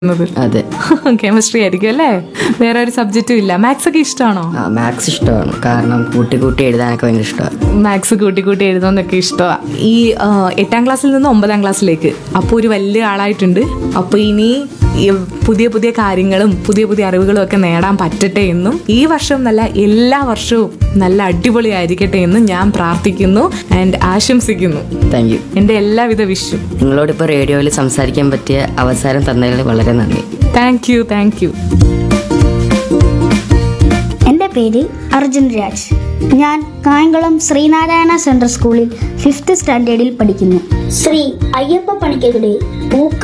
അതെ കെമിസ്ട്രി ആയിരിക്കും അല്ലേ വേറെ ഒരു സബ്ജക്റ്റും ഇല്ല മാത്സ് ഒക്കെ ഇഷ്ടമാണോ ആ മാത്സ് ഇഷ്ടമാണ് കാരണം കൂട്ടി കൂട്ടി എഴുതാനൊക്കെ ഭയങ്കര ഇഷ്ടമാണ് മാത്സ് കൂട്ടി കൂട്ടി എഴുതുന്നൊക്കെ ഇഷ്ടമാണ് ഈ ആ, എട്ടാം ക്ലാസ്സിൽ നിന്ന് ഒമ്പതാം ക്ലാസ്സിലേക്ക് അപ്പോൾ ഒരു വലിയ ആളായിട്ടുണ്ട് അപ്പോൾ ഇനി ഈ പുതിയ പുതിയ കാര്യങ്ങളും പുതിയ പുതിയ അറിവുകളും ഒക്കെ നേടാൻ പറ്റട്ടെ എന്നും ഈ വർഷം നല്ല എല്ലാ വർഷവും നല്ല അടിപൊളിയായിരിക്കട്ടെ എന്നും ഞാൻ പ്രാർത്ഥിക്കുന്നു ആൻഡ് ആശംസിക്കുന്നു താങ്ക് യു എൻ്റെ എല്ലാവിധ വിഷും നിങ്ങളോടിപ്പോൾ റേഡിയോയിൽ സംസാരിക്കാൻ പറ്റിയ അവസരം തന്നതിൽ വളരെ നന്ദി താങ്ക് യു താങ്ക് യു എൻ്റെ പേര് അർജുൻ രാജ് ഞാൻ കായംകുളം ശ്രീനാരായണ സെൻട്രൽ സ്കൂളിൽ ഫിഫ്ത്ത് സ്റ്റാൻഡേർഡിൽ പഠിക്കുന്നു ശ്രീ അയ്യപ്പ പണിക്കരുടെ പൂക്ക